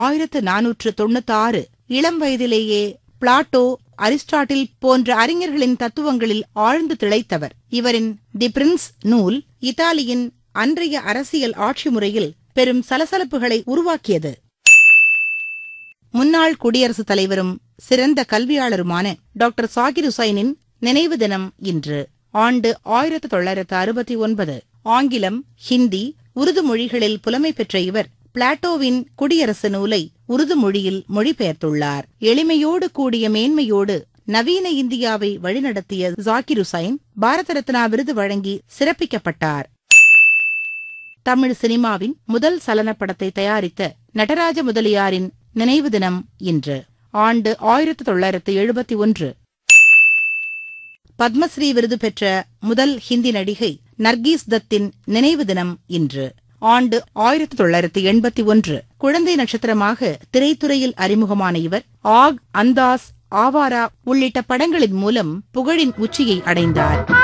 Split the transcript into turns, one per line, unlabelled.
ஆயிரத்து நானூற்று தொண்ணூத்தாறு இளம் வயதிலேயே பிளாட்டோ அரிஸ்டாட்டில் போன்ற அறிஞர்களின் தத்துவங்களில் ஆழ்ந்து திளைத்தவர் இவரின் தி பிரின்ஸ் நூல் இத்தாலியின் அன்றைய அரசியல் ஆட்சி முறையில் பெரும் சலசலப்புகளை உருவாக்கியது முன்னாள் குடியரசுத் தலைவரும் சிறந்த கல்வியாளருமான டாக்டர் சாகிர் ஹுசைனின் நினைவு தினம் இன்று ஆண்டு ஆயிரத்து தொள்ளாயிரத்து அறுபத்தி ஒன்பது ஆங்கிலம் ஹிந்தி உருது மொழிகளில் புலமை பெற்ற இவர் பிளாட்டோவின் குடியரசு நூலை உருது மொழியில் மொழிபெயர்த்துள்ளார் எளிமையோடு கூடிய மேன்மையோடு நவீன இந்தியாவை வழிநடத்திய ஜாகிர் ஹுசைன் பாரத ரத்னா விருது வழங்கி சிறப்பிக்கப்பட்டார் தமிழ் சினிமாவின் முதல் சலனப் படத்தை தயாரித்த நடராஜ முதலியாரின் நினைவு தினம் இன்று ஆண்டு ஆயிரத்து தொள்ளாயிரத்து எழுபத்தி ஒன்று பத்மஸ்ரீ விருது பெற்ற முதல் ஹிந்தி நடிகை நர்கீஸ் தத்தின் நினைவு தினம் இன்று ஆண்டு ஆயிரத்து தொள்ளாயிரத்து எண்பத்தி ஒன்று குழந்தை நட்சத்திரமாக திரைத்துறையில் அறிமுகமான இவர் ஆக் அந்தாஸ் ஆவாரா உள்ளிட்ட படங்களின் மூலம் புகழின் உச்சியை அடைந்தார்